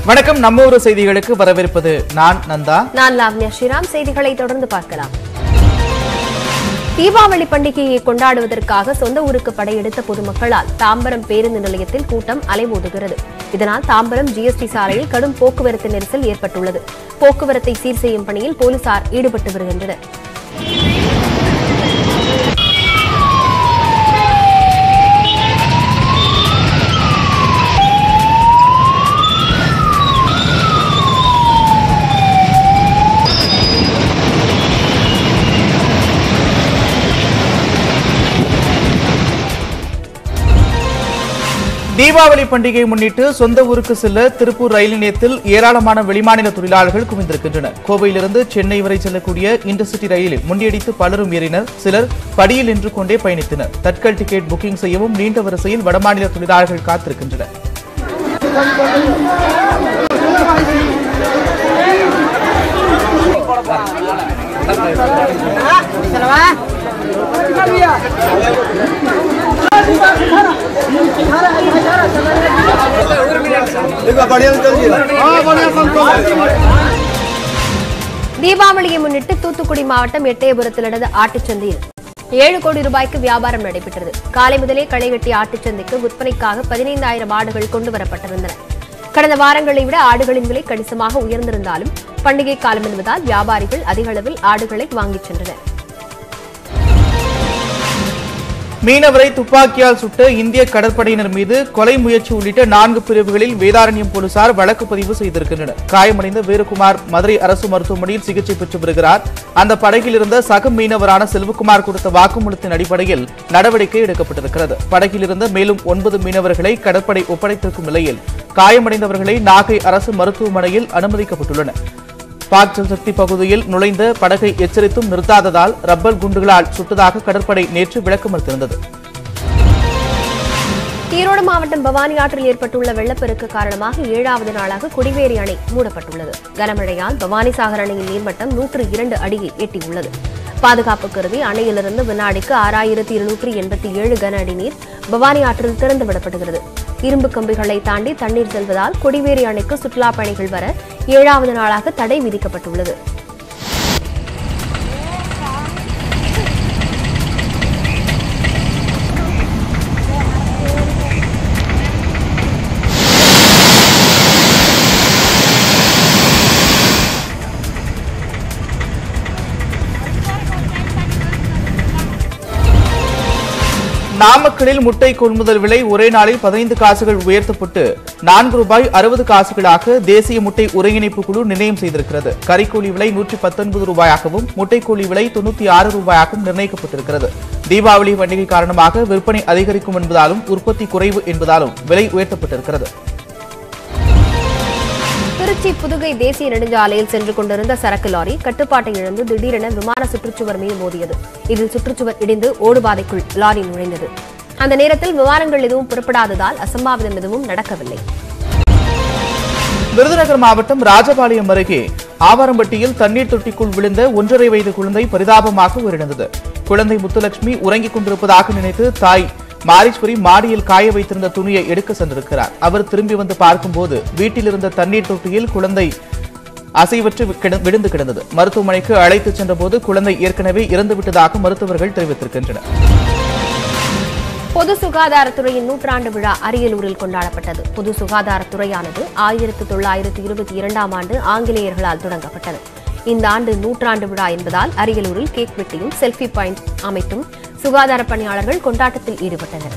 வணக்கம் நம்ம ஊர் செய்திகளுக்கு வரவேற்பது நான் நந்தா நான் லாவண்யா ஸ்ரீராம் செய்திகளை தொடர்ந்து பார்க்கலாம் தீபாவளி பண்டிகையை கொண்டாடுவதற்காக சொந்த ஊருக்கு படையெடுத்த பொதுமக்களால் தாம்பரம் பேருந்து நிலையத்தில் கூட்டம் அலைமோதுகிறது இதனால் தாம்பரம் ஜிஎஸ்டி சாலையில் கடும் போக்குவரத்து நெரிசல் ஏற்பட்டுள்ளது போக்குவரத்தை சீர் செய்யும் பணியில் போலீசார் ஈடுபட்டு வருகின்றனர் தீபாவளி பண்டிகையை முன்னிட்டு சொந்த ஊருக்கு செல்ல திருப்பூர் ரயில் நிலையத்தில் ஏராளமான வெளிமாநில தொழிலாளர்கள் குவிந்திருக்கின்றனர் கோவையிலிருந்து சென்னை வரை செல்லக்கூடிய இன்டர்சிட்டி ரயிலில் முண்டியடித்து பலரும் ஏறினர் சிலர் படியில் நின்று கொண்டே பயணித்தனர் தட்கல் டிக்கெட் புக்கிங் செய்யவும் நீண்ட வரிசையில் வடமாநில தொழிலாளர்கள் காத்திருக்கின்றனர் தீபாவளியை முன்னிட்டு தூத்துக்குடி மாவட்டம் எட்டயபுரத்தில் நடந்த ஆட்டுச்சந்தையில் ஏழு கோடி ரூபாய்க்கு வியாபாரம் நடைபெற்றது காலை முதலே களைகட்டி ஆட்டுச்சந்தைக்கு விற்பனைக்காக பதினைந்தாயிரம் ஆடுகள் கொண்டு வரப்பட்டிருந்தன கடந்த வாரங்களை விட ஆடுகளின் விலை கணிசமாக உயர்ந்திருந்தாலும் பண்டிகை காலம் என்பதால் வியாபாரிகள் அதிக அளவில் ஆடுகளை வாங்கிச் சென்றனர் மீனவரை துப்பாக்கியால் சுட்ட இந்திய கடற்படையினர் மீது கொலை முயற்சி உள்ளிட்ட நான்கு பிரிவுகளில் வேதாரண்யம் போலீசார் வழக்கு பதிவு செய்திருக்கின்றனர் காயமடைந்த வீரகுமார் மதுரை அரசு மருத்துவமனையில் சிகிச்சை பெற்று வருகிறார் அந்த படகில் இருந்த சக மீனவரான செல்வகுமார் கொடுத்த வாக்குமூலத்தின் அடிப்படையில் நடவடிக்கை எடுக்கப்பட்டிருக்கிறது படகில் இருந்த மேலும் ஒன்பது மீனவர்களை கடற்படை ஒப்படைத்திருக்கும் நிலையில் காயமடைந்தவர்களை நாகை அரசு மருத்துவமனையில் அனுமதிக்கப்பட்டுள்ளனர் பாக் சக்தி பகுதியில் நுழைந்த படகை எச்சரித்தும் நிறுத்தாததால் ரப்பர் குண்டுகளால் சுட்டதாக கடற்படை நேற்று விளக்கம் அளித்திருந்தது ஈரோடு மாவட்டம் பவானி ஆற்றில் ஏற்பட்டுள்ள வெள்ளப்பெருக்கு காரணமாக ஏழாவது நாளாக குடிவேரி அணை மூடப்பட்டுள்ளது கனமழையால் பவானி சாகர் அணையின் நீர்மட்டம் நூற்று இரண்டு அடியை எட்டியுள்ளது பாதுகாப்பு கருதி அணையிலிருந்து வினாடிக்கு ஆறாயிரத்தி இருநூற்றி எண்பத்தி ஏழு கன அடி நீர் பவானி ஆற்றில் திறந்து விடப்படுகிறது இரும்பு கம்பிகளை தாண்டி தண்ணீர் செல்வதால் கொடிவேரி அணைக்கு சுற்றுலா பயணிகள் வர ஏழாவது நாளாக தடை விதிக்கப்பட்டுள்ளது நாமக்கலில் முட்டை கொள்முதல் விலை ஒரே நாளில் பதினைந்து காசுகள் உயர்த்தப்பட்டு நான்கு ரூபாய் அறுபது காசுகளாக தேசிய முட்டை ஒருங்கிணைப்பு குழு நிர்ணயம் செய்திருக்கிறது கறிக்கூலி விலை நூற்றி பத்தொன்பது ரூபாயாகவும் முட்டைக்கூலி விலை தொண்ணூத்தி ஆறு ரூபாயாகவும் நிர்ணயிக்கப்பட்டிருக்கிறது தீபாவளி பண்டிகை காரணமாக விற்பனை அதிகரிக்கும் என்பதாலும் உற்பத்தி குறைவு என்பதாலும் விலை உயர்த்தப்பட்டிருக்கிறது திருச்சி புதுகை தேசிய நெடுஞ்சாலையில் சென்று கொண்டிருந்த சரக்கு லாரி கட்டுப்பாட்டை இழந்து திடீரென விமான சுற்றுச்சுவர் மீது மோதியது இதில் சுற்றுச்சுவர் இடிந்து ஓடுபாதைக்குள் லாரி நுழைந்தது அந்த நேரத்தில் விமானங்கள் எதுவும் புறப்படாததால் அசம்பாவிதம் எதுவும் நடக்கவில்லை விருதுநகர் மாவட்டம் ராஜபாளையம் அருகே ஆவாரம்பட்டியில் தண்ணீர் தொட்டிக்குள் விழுந்த ஒன்றரை வயது குழந்தை பரிதாபமாக உயிரிழந்தது குழந்தை முத்துலட்சுமி உறங்கிக் கொண்டிருப்பதாக நினைத்து தாய் மாரீஸ்வரி மாடியில் காய வைத்திருந்த துணியை எடுக்க சென்றிருக்கிறார் அவர் திரும்பி வந்து பார்க்கும்போது வீட்டில் இருந்த தண்ணீர் தொட்டியில் குழந்தை அசைவற்று கிட- விழுந்து கிடந்தது மருத்துவமனைக்கு அழைத்துச் சென்றபோது குழந்தை ஏற்கனவே இறந்துவிட்டதாக மருத்துவர்கள் தெரிவித்திருக்கின்றனர் பொது சுகாதாரத்துறையின் நூற்றாண்டு விழா அரியலூரில் கொண்டாடப்பட்டது பொது சுகாதாரத்துறையானது ஆயிரத்து தொள்ளாயிரத்து இருபத்தி இரண்டாம் ஆண்டு ஆங்கிலேயர்களால் தொடங்கப்பட்டது இந்த ஆண்டு நூற்றாண்டு விழா என்பதால் அரியலூரில் கேக் வெட்டியும் செல்ஃபி பாயிண்ட் அமைத்தும் சுகாதார பணியாளர்கள் கொண்டாட்டத்தில் ஈடுபட்டனர்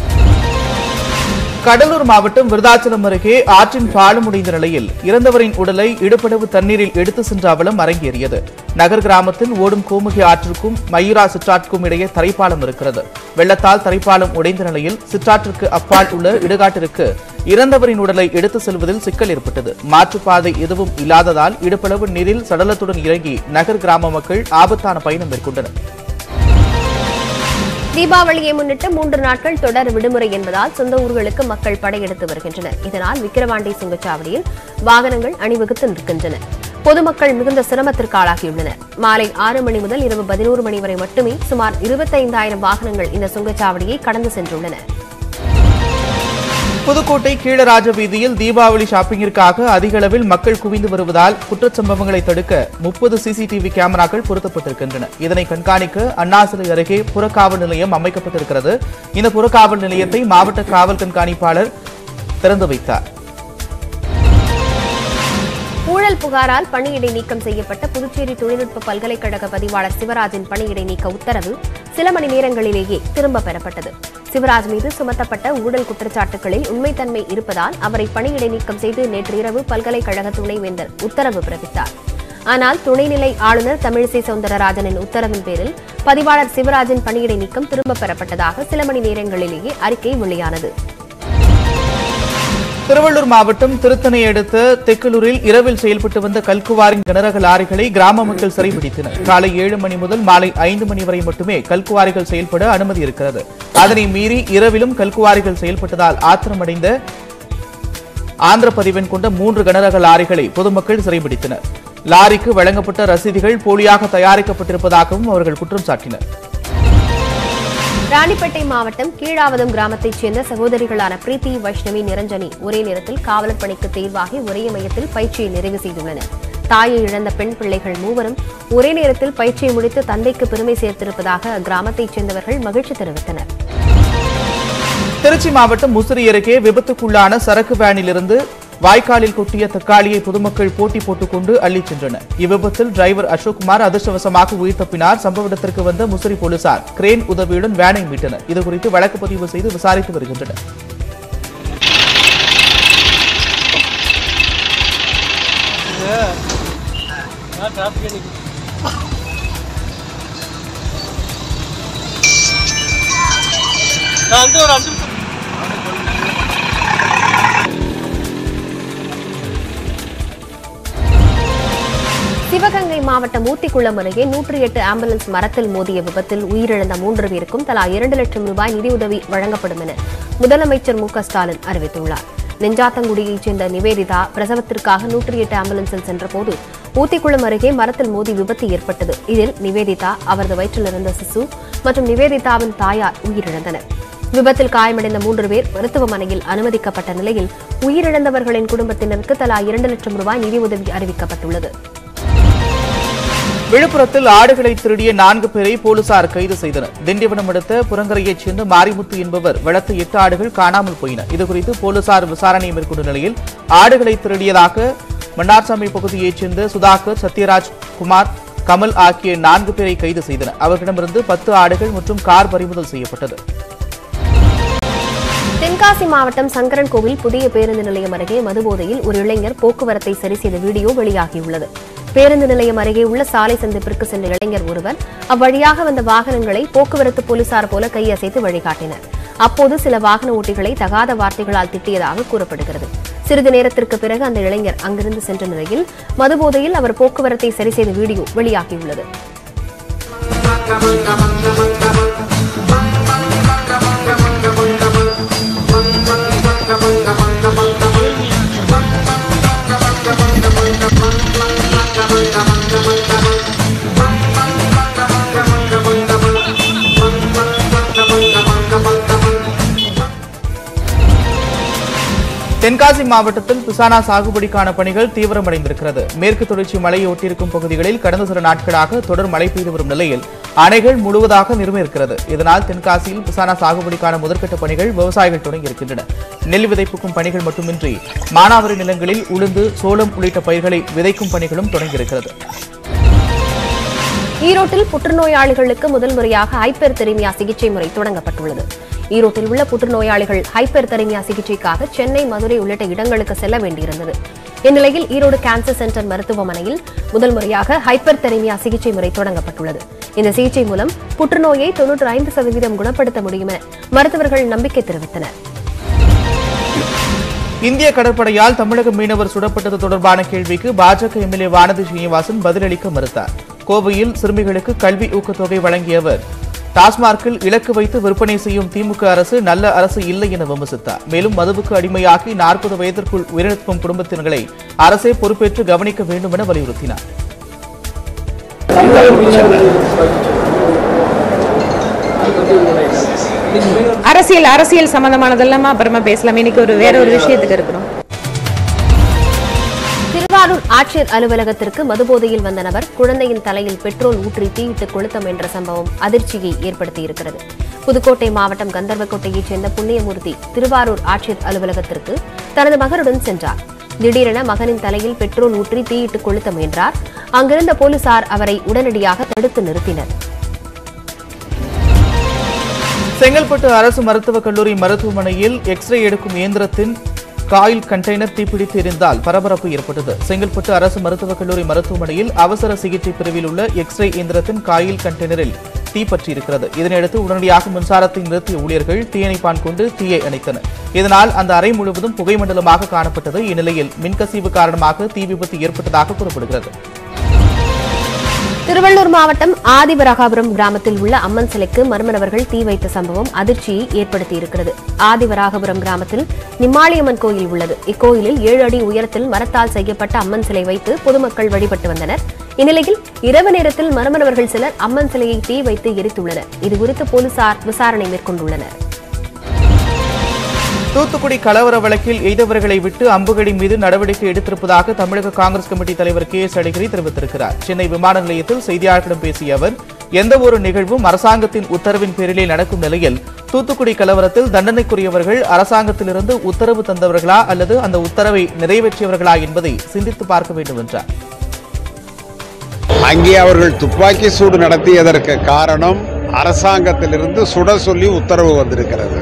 கடலூர் மாவட்டம் விருதாச்சலம் அருகே ஆற்றின் பாலம் உடைந்த நிலையில் இறந்தவரின் உடலை இடுப்படவு தண்ணீரில் எடுத்து சென்ற அவலம் அரங்கேறியது நகர் கிராமத்தில் ஓடும் கோமுகி ஆற்றுக்கும் மயூரா சிற்றாற்றுக்கும் இடையே தரைப்பாலம் இருக்கிறது வெள்ளத்தால் தரைப்பாலம் உடைந்த நிலையில் சிற்றாற்றுக்கு அப்பால் உள்ள இடுகாட்டிற்கு இறந்தவரின் உடலை எடுத்து செல்வதில் சிக்கல் ஏற்பட்டது மாற்றுப்பாதை எதுவும் இல்லாததால் இடுப்பளவு நீரில் சடலத்துடன் இறங்கி நகர் கிராம மக்கள் ஆபத்தான பயணம் மேற்கொண்டனர் தீபாவளியை முன்னிட்டு மூன்று நாட்கள் தொடர் விடுமுறை என்பதால் சொந்த ஊர்களுக்கு மக்கள் படையெடுத்து வருகின்றனர் இதனால் விக்கிரவாண்டி சுங்கச்சாவடியில் வாகனங்கள் அணிவகுத்து நிற்கின்றன பொதுமக்கள் மிகுந்த சிரமத்திற்கு ஆளாகியுள்ளனர் மாலை ஆறு மணி முதல் இரவு பதினோரு மணி வரை மட்டுமே சுமார் இருபத்தைந்தாயிரம் வாகனங்கள் இந்த சுங்கச்சாவடியை கடந்து சென்றுள்ளன புதுக்கோட்டை கீழராஜ வீதியில் தீபாவளி ஷாப்பிங்கிற்காக அதிக அளவில் மக்கள் குவிந்து வருவதால் குற்றச்சம்பவங்களை தடுக்க முப்பது சிசிடிவி கேமராக்கள் பொருத்தப்பட்டிருக்கின்றன இதனை கண்காணிக்க அண்ணாசிலை அருகே புறக்காவல் நிலையம் அமைக்கப்பட்டிருக்கிறது இந்த புறக்காவல் நிலையத்தை மாவட்ட காவல் கண்காணிப்பாளர் திறந்து வைத்தார் ஊழல் புகாரால் பணியிடை நீக்கம் செய்யப்பட்ட புதுச்சேரி தொழில்நுட்ப பல்கலைக்கழக பதிவாளர் சிவராஜின் பணியிடை நீக்க உத்தரவு சில மணி நேரங்களிலேயே திரும்ப பெறப்பட்டது சிவராஜ் மீது சுமத்தப்பட்ட ஊழல் குற்றச்சாட்டுகளில் உண்மைத்தன்மை இருப்பதால் அவரை பணியிடை நீக்கம் செய்து நேற்று இரவு பல்கலைக்கழக துணைவேந்தர் உத்தரவு பிறப்பித்தார் ஆனால் துணைநிலை ஆளுநர் தமிழிசை சவுந்தரராஜனின் உத்தரவின் பேரில் பதிவாளர் சிவராஜின் பணியிடை நீக்கம் திரும்ப பெறப்பட்டதாக சில மணி நேரங்களிலேயே அறிக்கை வெளியானது திருவள்ளூர் மாவட்டம் திருத்தணை அடுத்த தெக்கலூரில் இரவில் செயல்பட்டு வந்த கல்குவாரின் கனரக லாரிகளை கிராம மக்கள் சிறைபிடித்தனர் காலை ஏழு மணி முதல் மாலை ஐந்து மணி வரை மட்டுமே கல்குவாரிகள் செயல்பட அனுமதி இருக்கிறது அதனை மீறி இரவிலும் கல்குவாரிகள் செயல்பட்டதால் ஆத்திரமடைந்த ஆந்திர பதிவெண் கொண்ட மூன்று கனரக லாரிகளை பொதுமக்கள் சிறைபிடித்தனர் லாரிக்கு வழங்கப்பட்ட ரசீதுகள் போலியாக தயாரிக்கப்பட்டிருப்பதாகவும் அவர்கள் குற்றம் சாட்டினர் ராணிப்பேட்டை மாவட்டம் கீழாவதம் கிராமத்தைச் சேர்ந்த சகோதரிகளான பிரீத்தி வைஷ்ணவி நிரஞ்சனி ஒரே நேரத்தில் காவலர் பணிக்கு தேர்வாகி ஒரே மையத்தில் பயிற்சியை நிறைவு செய்துள்ளனர் தாயை இழந்த பெண் பிள்ளைகள் மூவரும் ஒரே நேரத்தில் பயிற்சியை முடித்து தந்தைக்கு பெருமை சேர்த்திருப்பதாக அக்கிராமத்தைச் சேர்ந்தவர்கள் மகிழ்ச்சி தெரிவித்தனர் திருச்சி மாவட்டம் முசிறி அருகே விபத்துக்குள்ளான சரக்கு வேனிலிருந்து வாய்க்காலில் கொட்டிய தக்காளியை பொதுமக்கள் போட்டி போட்டுக் கொண்டு அள்ளிச் சென்றனர் இவ்விபத்தில் டிரைவர் அசோக்குமார் அதிர்ஷ்டவசமாக உயிர் தப்பினார் சம்பவ இடத்திற்கு வந்த முசிறி போலீசார் கிரேன் உதவியுடன் வேனை மீட்டனர் இதுகுறித்து வழக்கு பதிவு செய்து விசாரித்து வருகின்றனர் வந்து ஒரு அஞ்சு நிமிஷம் சிவகங்கை மாவட்டம் ஊத்திக்குளம் அருகே நூற்றி எட்டு ஆம்புலன்ஸ் மரத்தில் மோதிய விபத்தில் உயிரிழந்த மூன்று பேருக்கும் தலா இரண்டு லட்சம் ரூபாய் நிதியுதவி வழங்கப்படும் என முதலமைச்சர் மு க ஸ்டாலின் அறிவித்துள்ளார் நெஞ்சாத்தங்குடியைச் சேர்ந்த நிவேதிதா பிரசவத்திற்காக நூற்றி எட்டு ஆம்புலன்ஸில் சென்றபோது ஊத்திக்குளம் அருகே மரத்தில் மோதி விபத்து ஏற்பட்டது இதில் நிவேதிதா அவரது வயிற்றில் இருந்த சிசு மற்றும் நிவேதிதாவின் தாயார் உயிரிழந்தனர் விபத்தில் காயமடைந்த மூன்று பேர் மருத்துவமனையில் அனுமதிக்கப்பட்ட நிலையில் உயிரிழந்தவர்களின் குடும்பத்தினருக்கு தலா இரண்டு லட்சம் ரூபாய் நிதியுதவி அறிவிக்கப்பட்டுள்ளது விழுப்புரத்தில் ஆடுகளை திருடிய நான்கு பேரை போலீசார் கைது செய்தனர் திண்டிவனம் அடுத்த புறங்கரையைச் சேர்ந்த மாரிமுத்து என்பவர் வளர்த்த எட்டு ஆடுகள் காணாமல் போயின இதுகுறித்து போலீசார் விசாரணை மேற்கொண்ட நிலையில் ஆடுகளை திருடியதாக மன்னார்சாமி பகுதியைச் சேர்ந்த சுதாகர் சத்யராஜ் குமார் கமல் ஆகிய நான்கு பேரை கைது செய்தனர் அவர்களிடமிருந்து பத்து ஆடுகள் மற்றும் கார் பறிமுதல் செய்யப்பட்டது தென்காசி மாவட்டம் சங்கரன் கோவில் புதிய பேருந்து நிலையம் அருகே மதுபோதையில் ஒரு இளைஞர் போக்குவரத்தை சரி செய்த வீடியோ வெளியாகியுள்ளது பேருந்து நிலையம் அருகே உள்ள சாலை சந்திப்பிற்கு சென்ற இளைஞர் ஒருவர் அவ்வழியாக வந்த வாகனங்களை போக்குவரத்து போலீசார் போல கையசைத்து வழிகாட்டினர் அப்போது சில வாகன ஓட்டிகளை தகாத வார்த்தைகளால் திட்டியதாக கூறப்படுகிறது சிறிது நேரத்திற்கு பிறகு அந்த இளைஞர் அங்கிருந்து சென்ற நிலையில் மதுபோதையில் அவர் போக்குவரத்தை சரி செய்த வீடியோ வெளியாகியுள்ளது தென்காசி மாவட்டத்தில் பிசானா சாகுபடிக்கான பணிகள் தீவிரமடைந்திருக்கிறது மேற்கு தொடர்ச்சி மலையை ஒட்டியிருக்கும் பகுதிகளில் கடந்த சில நாட்களாக தொடர் மழை பெய்து வரும் நிலையில் அணைகள் முழுவதாக நிரம்பியிருக்கிறது இதனால் தென்காசியில் பிசானா சாகுபடிக்கான முதற்கட்ட பணிகள் விவசாயிகள் தொடங்கியிருக்கின்றன நெல் விதைப்புக்கும் பணிகள் மட்டுமின்றி மானாவாரி நிலங்களில் உளுந்து சோளம் உள்ளிட்ட பயிர்களை விதைக்கும் பணிகளும் தொடங்கியிருக்கிறது ஈரோட்டில் புற்றுநோயாளிகளுக்கு முதல் முறையாக ஹைப்பர் தெரிமியா சிகிச்சை முறை தொடங்கப்பட்டுள்ளது ஈரோட்டில் உள்ள புற்றுநோயாளிகள் ஹைப்பர் தெரிமியா சிகிச்சைக்காக சென்னை மதுரை உள்ளிட்ட இடங்களுக்கு செல்ல வேண்டியிருந்தது இந்நிலையில் ஈரோடு கேன்சர் சென்டர் மருத்துவமனையில் முதல் முறையாக ஹைப்பர் தெரிமியா சிகிச்சை முறை தொடங்கப்பட்டுள்ளது இந்த சிகிச்சை மூலம் புற்றுநோயை தொன்னூற்று ஐந்து சதவீதம் குணப்படுத்த முடியும் என மருத்துவர்கள் நம்பிக்கை தெரிவித்தனர் இந்திய கடற்படையால் தமிழக மீனவர் சுடப்பட்டது தொடர்பான கேள்விக்கு பாஜக எம்எல்ஏ வானதி ஸ்ரீனிவாசன் பதிலளிக்க மறுத்தார் கோவையில் சிறுமிகளுக்கு கல்வி ஊக்கத்தொகை வழங்கிய அவர் டாஸ்மார்க்கில் இலக்கு வைத்து விற்பனை செய்யும் திமுக அரசு நல்ல அரசு இல்லை என விமர்சித்தார் மேலும் மதுவுக்கு அடிமையாகி நாற்பது வயதிற்குள் உயிரிழக்கும் குடும்பத்தினர்களை அரசே பொறுப்பேற்று கவனிக்க வேண்டும் என வலியுறுத்தினார் தமிழக மீனவர்கள் அரசியல் அரசியல் சம்பந்தமானதெல்லாமா அப்புறமா பேசலாம் இன்னைக்கு ஒரு வேற ஒரு விஷயத்துக்கு இருக்கிறோம் திருவாரூர் ஆட்சியர் அலுவலகத்திற்கு மதுபோதையில் வந்த நபர் குழந்தையின் தலையில் பெட்ரோல் ஊற்றி தீயிட்டு கொளுத்தம் என்ற சம்பவம் அதிர்ச்சியை ஏற்படுத்தியிருக்கிறது புதுக்கோட்டை மாவட்டம் கந்தர்வக்கோட்டையைச் சேர்ந்த புண்ணியமூர்த்தி திருவாரூர் ஆட்சியர் அலுவலகத்திற்கு தனது மகனுடன் சென்றார் திடீரென மகனின் தலையில் பெட்ரோல் ஊற்றி தீயிட்டு கொளுத்த முயன்றார் அங்கிருந்த போலீசார் அவரை உடனடியாக தடுத்து நிறுத்தினர் செங்கல்பட்டு அரசு மருத்துவக் கல்லூரி மருத்துவமனையில் எக்ஸ்ரே எடுக்கும் இயந்திரத்தின் காயில் கண்டெய்னர் தீப்பிடித்து எரிந்தால் பரபரப்பு ஏற்பட்டது செங்கல்பட்டு அரசு மருத்துவக் கல்லூரி மருத்துவமனையில் அவசர சிகிச்சை பிரிவில் உள்ள எக்ஸ்ரே இயந்திரத்தின் காயில் கண்டெய்னரில் தீப்பற்றியிருக்கிறது இதனையடுத்து உடனடியாக மின்சாரத்தை நிறுத்திய ஊழியர்கள் தீயணைப்பான் கொண்டு தீயை அணைத்தனர் இதனால் அந்த அறை முழுவதும் புகைமண்டலமாக காணப்பட்டது இந்நிலையில் மின்கசிவு காரணமாக தீ விபத்து ஏற்பட்டதாக கூறப்படுகிறது திருவள்ளூர் மாவட்டம் ஆதிவராகாபுரம் கிராமத்தில் உள்ள அம்மன் சிலைக்கு மர்ம நபர்கள் தீ வைத்த சம்பவம் அதிர்ச்சியை ஏற்படுத்தியிருக்கிறது ஆதிவராகபுரம் கிராமத்தில் நிம்மாளியம்மன் கோயில் உள்ளது இக்கோயிலில் ஏழு அடி உயரத்தில் மரத்தால் செய்யப்பட்ட அம்மன் சிலை வைத்து பொதுமக்கள் வழிபட்டு வந்தனர் இந்நிலையில் இரவு நேரத்தில் மர்ம நபர்கள் சிலர் அம்மன் சிலையை தீ வைத்து எரித்துள்ளனர் இதுகுறித்து போலீசார் விசாரணை மேற்கொண்டுள்ளனர் தூத்துக்குடி கலவர வழக்கில் எய்தவர்களை விட்டு அம்புகடி மீது நடவடிக்கை எடுத்திருப்பதாக தமிழக காங்கிரஸ் கமிட்டி தலைவர் கே எஸ் அழகிரி தெரிவித்திருக்கிறார் சென்னை விமான நிலையத்தில் செய்தியாளர்களிடம் பேசிய அவர் எந்த ஒரு நிகழ்வும் அரசாங்கத்தின் உத்தரவின் பேரிலே நடக்கும் நிலையில் தூத்துக்குடி கலவரத்தில் தண்டனைக்குரியவர்கள் அரசாங்கத்திலிருந்து உத்தரவு தந்தவர்களா அல்லது அந்த உத்தரவை நிறைவேற்றியவர்களா என்பதை சிந்தித்து பார்க்க வேண்டும் என்றார் அங்கே அவர்கள் துப்பாக்கி சூடு நடத்தியதற்கு காரணம் அரசாங்கத்திலிருந்து சுட சொல்லி உத்தரவு வந்திருக்கிறது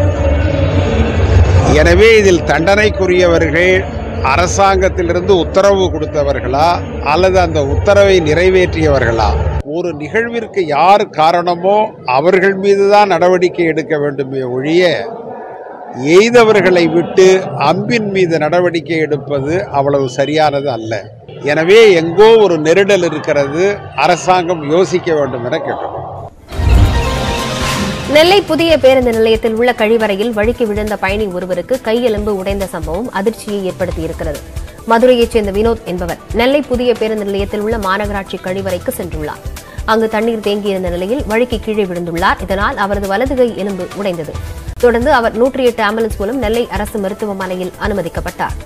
எனவே இதில் தண்டனைக்குரியவர்கள் அரசாங்கத்திலிருந்து உத்தரவு கொடுத்தவர்களா அல்லது அந்த உத்தரவை நிறைவேற்றியவர்களா ஒரு நிகழ்விற்கு யார் காரணமோ அவர்கள் மீதுதான் நடவடிக்கை எடுக்க வேண்டுமே ஒழிய எய்தவர்களை விட்டு அம்பின் மீது நடவடிக்கை எடுப்பது அவ்வளவு சரியானது அல்ல எனவே எங்கோ ஒரு நெருடல் இருக்கிறது அரசாங்கம் யோசிக்க வேண்டும் என கேட்டுக்கொள்கிறேன் நெல்லை புதிய பேருந்து நிலையத்தில் உள்ள கழிவறையில் வழுக்கி விழுந்த பயணி ஒருவருக்கு கையெலும்பு உடைந்த சம்பவம் அதிர்ச்சியை ஏற்படுத்தியிருக்கிறது மதுரையைச் சேர்ந்த வினோத் என்பவர் நெல்லை புதிய பேருந்து நிலையத்தில் உள்ள மாநகராட்சி கழிவறைக்கு சென்றுள்ளார் அங்கு தண்ணீர் தேங்கியிருந்த நிலையில் வழுக்கி கீழே விழுந்துள்ளார் இதனால் அவரது வலது கை எலும்பு உடைந்தது தொடர்ந்து அவர் நூற்றி எட்டு ஆம்புலன்ஸ் மூலம் நெல்லை அரசு மருத்துவமனையில் அனுமதிக்கப்பட்டார்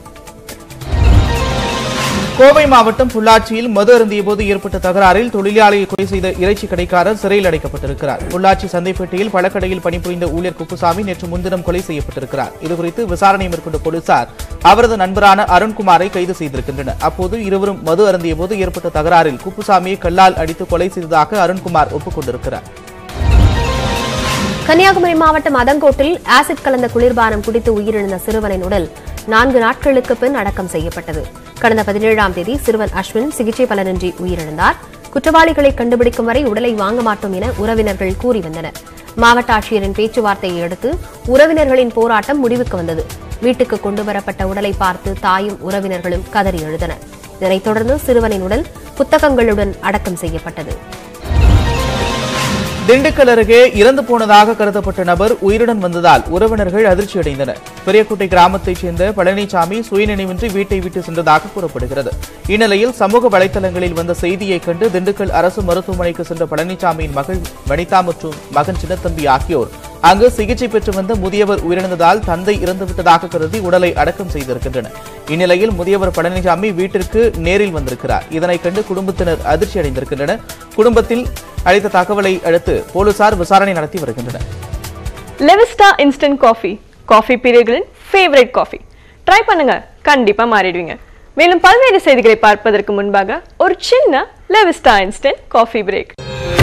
கோவை மாவட்டம் பொள்ளாச்சியில் மது அருந்திய போது ஏற்பட்ட தகராறில் தொழிலாளியை கொலை செய்த இறைச்சி கடைக்காரர் சிறையில் அடைக்கப்பட்டிருக்கிறார் பொள்ளாச்சி சந்தைப்பேட்டையில் பழக்கடையில் பணிபுரிந்த ஊழியர் குப்புசாமி நேற்று முன்தினம் கொலை செய்யப்பட்டிருக்கிறார் இதுகுறித்து விசாரணை மேற்கொண்ட போலீசார் அவரது நண்பரான அருண்குமாரை கைது செய்திருக்கின்றனர் அப்போது இருவரும் மது அருந்திய போது ஏற்பட்ட தகராறில் குப்புசாமியை கல்லால் அடித்து கொலை செய்ததாக அருண்குமார் ஒப்புக்கொண்டிருக்கிறார் கன்னியாகுமரி மாவட்டம் அதங்கோட்டில் ஆசிட் கலந்த குளிர்பானம் குடித்து உயிரிழந்த சிறுவனின் உடல் நான்கு நாட்களுக்கு பின் அடக்கம் செய்யப்பட்டது கடந்த பதினேழாம் தேதி சிறுவன் அஸ்வின் சிகிச்சை பலனின்றி உயிரிழந்தார் குற்றவாளிகளை கண்டுபிடிக்கும் வரை உடலை வாங்க மாட்டோம் என உறவினர்கள் கூறி வந்தனர் மாவட்ட ஆட்சியரின் பேச்சுவார்த்தையை அடுத்து உறவினர்களின் போராட்டம் முடிவுக்கு வந்தது வீட்டுக்கு கொண்டுவரப்பட்ட உடலை பார்த்து தாயும் உறவினர்களும் கதறி எழுதனர் இதனைத் தொடர்ந்து சிறுவனின் உடல் புத்தகங்களுடன் அடக்கம் செய்யப்பட்டது திண்டுக்கல் அருகே இறந்து போனதாக கருதப்பட்ட நபர் உயிருடன் வந்ததால் உறவினர்கள் அதிர்ச்சியடைந்தனர் பெரியக்குட்டை கிராமத்தைச் சேர்ந்த பழனிசாமி சுயநினைவின்றி வீட்டை விட்டு சென்றதாக கூறப்படுகிறது இந்நிலையில் சமூக வலைதளங்களில் வந்த செய்தியைக் கண்டு திண்டுக்கல் அரசு மருத்துவமனைக்கு சென்ற பழனிசாமியின் மகள் வனிதா மற்றும் மகன் சின்னத்தம்பி ஆகியோர் அங்கு சிகிச்சை பெற்று வந்த முதியவர் உயிரிழந்ததால் தந்தை இறந்துவிட்டதாக கருதி உடலை அடக்கம் செய்திருக்கின்றனர் இந்நிலையில் முதியவர் பழனிசாமி வீட்டிற்கு நேரில் வந்திருக்கிறார் இதனைக் கண்டு குடும்பத்தினர் அதிர்ச்சி அடைந்திருக்கின்றனர் குடும்பத்தில் அளித்த தகவலை அடுத்து போலீசார் விசாரணை நடத்தி வருகின்றனர் லெவிஸ்டா இன்ஸ்டன்ட் காஃபி காஃபி பீரியர்களின் ஃபேவரட் காஃபி ட்ரை பண்ணுங்க கண்டிப்பா மாறிடுவீங்க மேலும் பல்வேறு செய்திகளை பார்ப்பதற்கு முன்பாக ஒரு சின்ன லெவிஸ்டா இன்ஸ்டன்ட் காஃபி பிரேக்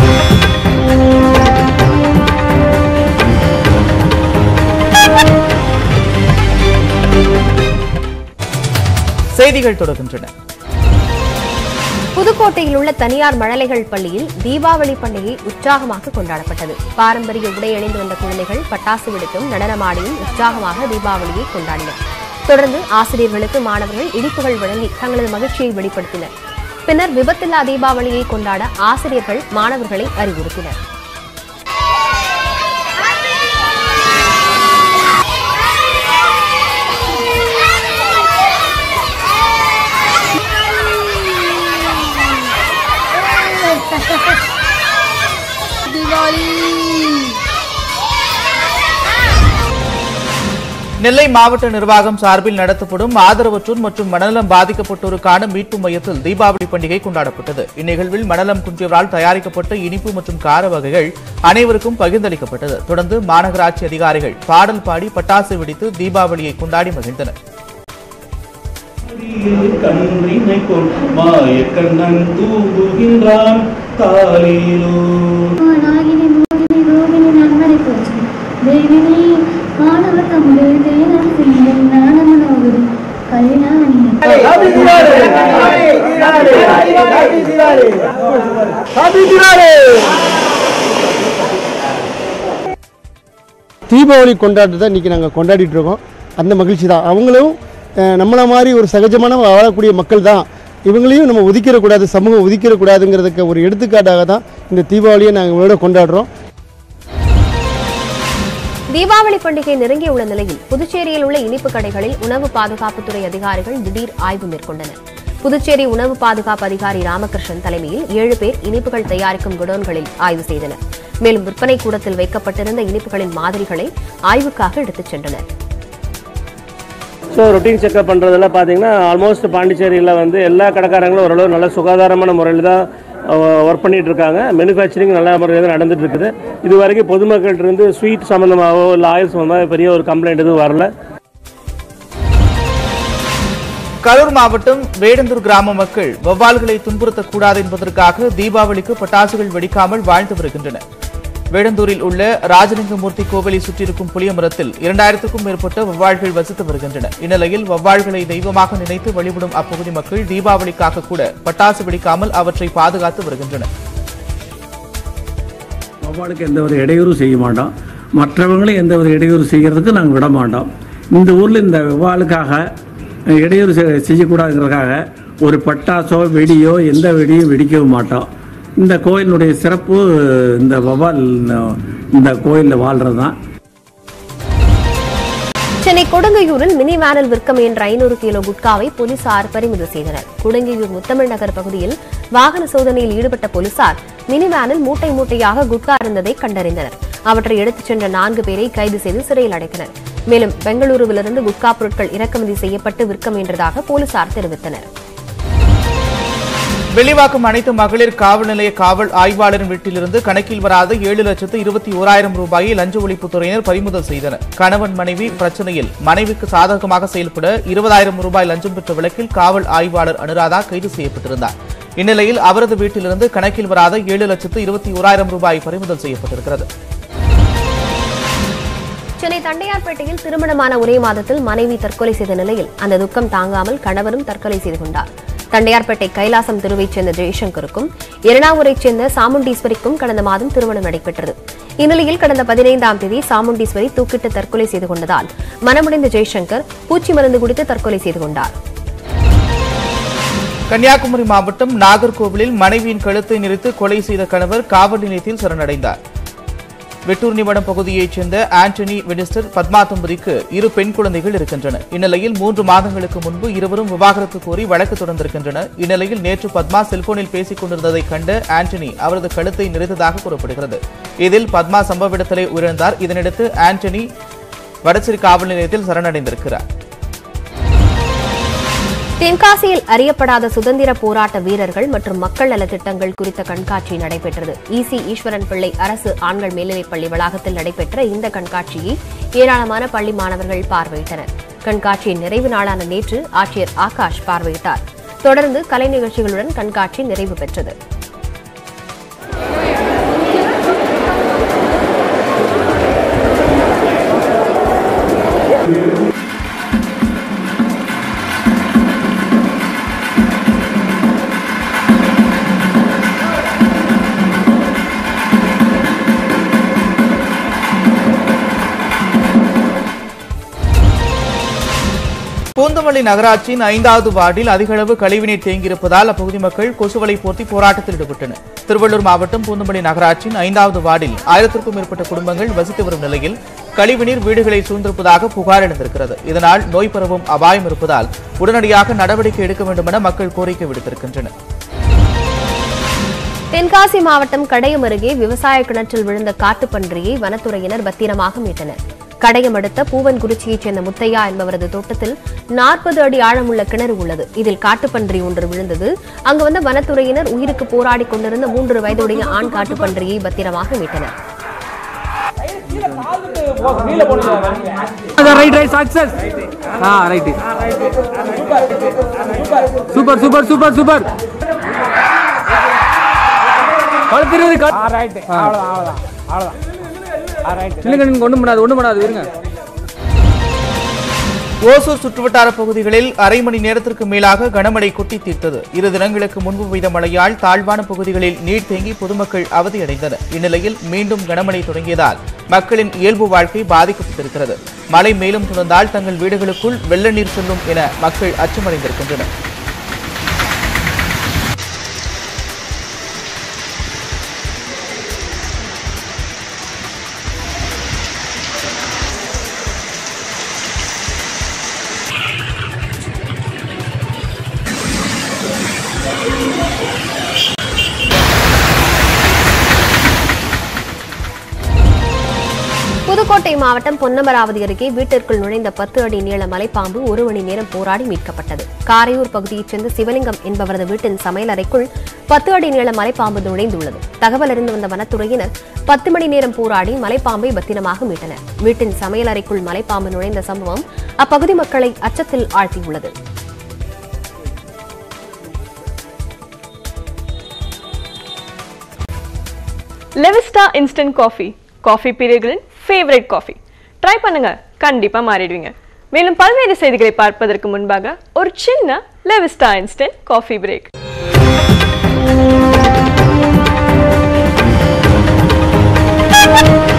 செய்திகள் தொடர்கின்றன புதுக்கோட்டையில் உள்ள தனியார் மழலைகள் பள்ளியில் தீபாவளி பண்டிகை உற்சாகமாக கொண்டாடப்பட்டது பாரம்பரிய உடை அணிந்து வந்த குழந்தைகள் பட்டாசு வெடித்தும் நடனமாடியும் உற்சாகமாக தீபாவளியை கொண்டாடினர் தொடர்ந்து ஆசிரியர்களுக்கு மாணவர்கள் இனிப்புகள் வழங்கி தங்களது மகிழ்ச்சியை வெளிப்படுத்தினர் பின்னர் விபத்தில்லா தீபாவளியை கொண்டாட ஆசிரியர்கள் மாணவர்களை அறிவுறுத்தினர் நெல்லை மாவட்ட நிர்வாகம் சார்பில் நடத்தப்படும் ஆதரவற்றோர் மற்றும் மனநலம் பாதிக்கப்பட்டோருக்கான மீட்பு மையத்தில் தீபாவளி பண்டிகை கொண்டாடப்பட்டது இந்நிகழ்வில் மனநலம் குன்றியவரால் தயாரிக்கப்பட்ட இனிப்பு மற்றும் கார வகைகள் அனைவருக்கும் பகிர்ந்தளிக்கப்பட்டது தொடர்ந்து மாநகராட்சி அதிகாரிகள் பாடல் பாடி பட்டாசு வெடித்து தீபாவளியை கொண்டாடி மகிழ்ந்தனர் கன்றினை கொள் மாயக்கண்ணன் தூங்குகின்றான் காலையிலோ நாகினி மோகினி ரோகிணி நன்மறை போச்சு தேவினி மாணவ தமிழ் தேனம் செய்யும் நாணமனோகுரு கல்யாணி தீபாவளி கொண்டாட்டத்தை இன்றைக்கி நாங்கள் கொண்டாடிட்டு இருக்கோம் அந்த மகிழ்ச்சி தான் அவங்களும் அஹ், நம்மள மாதிரி ஒரு சகஜமான வாழக்கூடிய மக்கள் தான் இவங்களையும் நம்ம ஒதுக்கிடக்கூடாது சமூகம் ஒதுக்கிடக்கூடாதுங்கிறதுக்கு ஒரு எடுத்துக்காட்டாக தான் இந்த தீபாவளியை நாங்கள் இவங்களோட கொண்டாடுறோம் தீபாவளி பண்டிகை நெருங்கியுள்ள நிலையில் புதுச்சேரியில் உள்ள இனிப்பு கடைகளில் உணவு பாதுகாப்புத்துறை அதிகாரிகள் திடீர் ஆய்வு மேற்கொண்டனர் புதுச்சேரி உணவு பாதுகாப்பு அதிகாரி ராமகிருஷ்ணன் தலைமையில் ஏழு பேர் இனிப்புகள் தயாரிக்கும் குடோன்களில் ஆய்வு செய்தனர் மேலும் விற்பனை கூடத்தில் வைக்கப்பட்டிருந்த இனிப்புகளின் மாதிரிகளை ஆய்வுக்காக எடுத்துச் சென்றனர் ஸோ ரொட்டீன் செக்அப் பண்ணுறதுல பார்த்தீங்கன்னா ஆல்மோஸ்ட் பாண்டிச்சேரியில் வந்து எல்லா கடைக்காரங்களும் ஓரளவு நல்ல சுகாதாரமான முறையில் தான் ஒர்க் பண்ணிட்டு இருக்காங்க மேனுஃபேக்சரிங் நல்ல முறையில் தான் நடந்துட்டு இருக்குது இது வரைக்கும் பொதுமக்கள்கிட்ட இருந்து ஸ்வீட் சம்மந்தமாகவோ இல்லை ஆயில் சம்மந்தமாக பெரிய ஒரு கம்ப்ளைண்ட் எதுவும் வரல கரூர் மாவட்டம் வேடந்தூர் கிராம மக்கள் வௌவால்களை துன்புறுத்தக்கூடாது என்பதற்காக தீபாவளிக்கு பட்டாசுகள் வெடிக்காமல் வாழ்ந்து வருகின்றனர் வேடந்தூரில் உள்ள ராஜலிங்கமூர்த்தி கோவிலை சுற்றியிருக்கும் புளிய மரத்தில் இரண்டாயிரத்துக்கும் மேற்பட்ட வௌவால்கள் வசித்து வருகின்றன இந்நிலையில் வௌவால்களை தெய்வமாக நினைத்து வழிபடும் அப்பகுதி மக்கள் தீபாவளிக்காக கூட பட்டாசு வெடிக்காமல் அவற்றை பாதுகாத்து வருகின்றனர் வௌவாலுக்கு எந்த ஒரு இடையூறும் செய்ய மாட்டோம் மற்றவங்களும் எந்த ஒரு இடையூறு செய்கிறதுக்கு நாங்கள் விட மாட்டோம் இந்த ஊரில் இந்த வௌவாலுக்காக இடையூறு செ- செய்யக்கூடாதுங்கிறதுக்காக ஒரு பட்டாசோ வெடியோ எந்த வெடியும் வெடிக்கவும் மாட்டோம் இந்த கோயிலினுடைய சிறப்பு இந்த வௌவால் இந்த கோயிலில் வாழ்கிறது தான் சென்னை கொடுங்கையூரில் மினி வேனில் விற்க முயன்ற ஐநூறு கிலோ குட்காவை போலீசார் பறிமுதல் செய்தனர் கொடுங்கையூர் முத்தமிழ் நகர் பகுதியில் வாகன சோதனையில் ஈடுபட்ட போலீசார் மினி வேனில் மூட்டை மூட்டையாக குட்கா இருந்ததை கண்டறிந்தனர் அவற்றை எடுத்துச் சென்ற நான்கு பேரை கைது செய்து சிறையில் அடைத்தனர் மேலும் பெங்களூருவிலிருந்து குட்கா பொருட்கள் இறக்குமதி செய்யப்பட்டு விற்க முயன்றதாக போலீசார் தெரிவித்தனர் வெளிவாக்கம் அனைத்து மகளிர் காவல் நிலைய காவல் ஆய்வாளரின் வீட்டிலிருந்து கணக்கில் வராத ஏழு லட்சத்து இருபத்தி ஓராயிரம் ரூபாயை லஞ்ச ஒழிப்புத்துறையினர் பறிமுதல் செய்தனர் கணவன் மனைவி பிரச்சனையில் மனைவிக்கு சாதகமாக செயல்பட இருபதாயிரம் ரூபாய் லஞ்சம் பெற்ற வழக்கில் காவல் ஆய்வாளர் அனுராதா கைது செய்யப்பட்டிருந்தார் இந்நிலையில் அவரது வீட்டிலிருந்து கணக்கில் வராத ஏழு லட்சத்து இருபத்தி ஓராயிரம் ரூபாய் பறிமுதல் செய்யப்பட்டிருக்கிறது சென்னை தண்டையார்பேட்டையில் திருமணமான ஒரே மாதத்தில் மனைவி தற்கொலை செய்த நிலையில் அந்த துக்கம் தாங்காமல் கணவரும் தற்கொலை செய்து கொண்டார் தண்டையார்பேட்டை கைலாசம் தெருவைச் சேர்ந்த ஜெய்சங்கருக்கும் எரணாவூரைச் சேர்ந்த சாமுண்டீஸ்வரிக்கும் கடந்த மாதம் திருமணம் நடைபெற்றது இந்நிலையில் கடந்த பதினைந்தாம் தேதி சாமுண்டீஸ்வரி தூக்கிட்டு தற்கொலை செய்து கொண்டதால் மனமுடைந்த ஜெய்சங்கர் பூச்சி மருந்து குடித்து தற்கொலை செய்து கொண்டார் கன்னியாகுமரி மாவட்டம் நாகர்கோவிலில் மனைவியின் கழுத்தை நெரித்து கொலை செய்த கணவர் காவல் நிலையத்தில் சரணடைந்தார் வெட்டூர் நிவடம் பகுதியைச் சேர்ந்த ஆண்டனி வெனிஸ்டர் பத்மா தம்பதிக்கு இரு பெண் குழந்தைகள் இருக்கின்றன இந்நிலையில் மூன்று மாதங்களுக்கு முன்பு இருவரும் விவாகரத்து கோரி வழக்கு தொடர்ந்திருக்கின்றனர் இந்நிலையில் நேற்று பத்மா செல்போனில் பேசிக் கொண்டிருந்ததை கண்டு ஆண்டனி அவரது கழுத்தை நெரித்ததாக கூறப்படுகிறது இதில் பத்மா சம்பவ இடத்திலே உயிரிழந்தார் இதனையடுத்து ஆண்டனி வடசேரி காவல் நிலையத்தில் சரணடைந்திருக்கிறார் தென்காசியில் அறியப்படாத சுதந்திர போராட்ட வீரர்கள் மற்றும் மக்கள் நலத் திட்டங்கள் குறித்த கண்காட்சி நடைபெற்றது இசி ஈஸ்வரன் பிள்ளை அரசு ஆண்கள் மேல்நிலைப் பள்ளி வளாகத்தில் நடைபெற்ற இந்த கண்காட்சியை ஏராளமான பள்ளி மாணவர்கள் பார்வையிட்டனர் கண்காட்சியின் நிறைவு நாளான நேற்று ஆட்சியர் ஆகாஷ் பார்வையிட்டார் தொடர்ந்து கலை நிகழ்ச்சிகளுடன் கண்காட்சி நிறைவு பெற்றது பூந்தமல்லி நகராட்சியின் ஐந்தாவது வார்டில் அதிக அளவு கழிவுநீர் தேங்கியிருப்பதால் அப்பகுதி மக்கள் கொசுவலை போர்த்தி போராட்டத்தில் ஈடுபட்டனர் திருவள்ளூர் மாவட்டம் பூந்தமல்லி நகராட்சியின் ஐந்தாவது வார்டில் ஆயிரத்திற்கும் மேற்பட்ட குடும்பங்கள் வசித்து வரும் நிலையில் கழிவுநீர் வீடுகளை சூழ்ந்திருப்பதாக புகார் எழுந்திருக்கிறது இதனால் நோய் பரவும் அபாயம் இருப்பதால் உடனடியாக நடவடிக்கை எடுக்க வேண்டும் என மக்கள் கோரிக்கை விடுத்திருக்கின்றனர் தென்காசி மாவட்டம் கடையம் அருகே விவசாய கிணற்றில் விழுந்த காட்டுப்பன்றியை வனத்துறையினர் பத்திரமாக மீட்டனர் கடையம் அடுத்த பூவன்குறிச்சியைச் சேர்ந்த முத்தையா என்பவரது தோட்டத்தில் நாற்பது அடி ஆழமுள்ள கிணறு உள்ளது இதில் காட்டுப்பன்றி ஒன்று விழுந்தது அங்கு வந்த வனத்துறையினர் உயிருக்கு போராடி கொண்டிருந்த மூன்று வயதுடைய ஆண் காட்டுப்பன்றியை பத்திரமாக மீட்டனர் right right success ah right super super super super கழுத்திருது ரைட் அவ்வளோதான் அவ்வளோதான் அவ்வளோதான் இல்லைங்க நீங்கள் ஒன்றும் பண்ணாது ஒன்றும் பண்ணாது இருங்க ஓசூர் சுற்றுவட்டார பகுதிகளில் அரை மணி நேரத்திற்கு மேலாக கனமழை கொட்டி தீர்த்தது இரு தினங்களுக்கு முன்பு பெய்த மழையால் தாழ்வான பகுதிகளில் நீர் தேங்கி பொதுமக்கள் அவதியடைந்தனர் இந்நிலையில் மீண்டும் கனமழை தொடங்கியதால் மக்களின் இயல்பு வாழ்க்கை பாதிக்கப்பட்டிருக்கிறது மழை மேலும் தொடர்ந்தால் தங்கள் வீடுகளுக்குள் வெள்ள நீர் செல்லும் என மக்கள் அச்சமடைந்திருக்கின்றனர் புதுக்கோட்டை மாவட்டம் பொன்னமராவதி அருகே வீட்டிற்குள் நுழைந்த பத்து அடி நீள மலைப்பாம்பு ஒரு மணி நேரம் போராடி மீட்கப்பட்டது காரையூர் பகுதியைச் சேர்ந்த சிவலிங்கம் என்பவரது வீட்டின் சமையலறைக்குள் பத்து அடி நீள மலைப்பாம்பு நுழைந்துள்ளது தகவல் அறிந்து வந்த வனத்துறையினர் பத்து மணி நேரம் போராடி மலைப்பாம்பை பத்திரமாக மீட்டனர் வீட்டின் சமையலறைக்குள் மலைப்பாம்பு நுழைந்த சம்பவம் அப்பகுதி மக்களை அச்சத்தில் ஆழ்த்தியுள்ளது லெவிஸ்டா இன்ஸ்டன்ட் காஃபி காஃபி பிரியர்களின் ஃபேவரட் காஃபி ட்ரை பண்ணுங்க கண்டிப்பா மாறிடுவீங்க மேலும் பல்வேறு செய்திகளை பார்ப்பதற்கு முன்பாக ஒரு சின்ன Levista instant coffee break Thank you.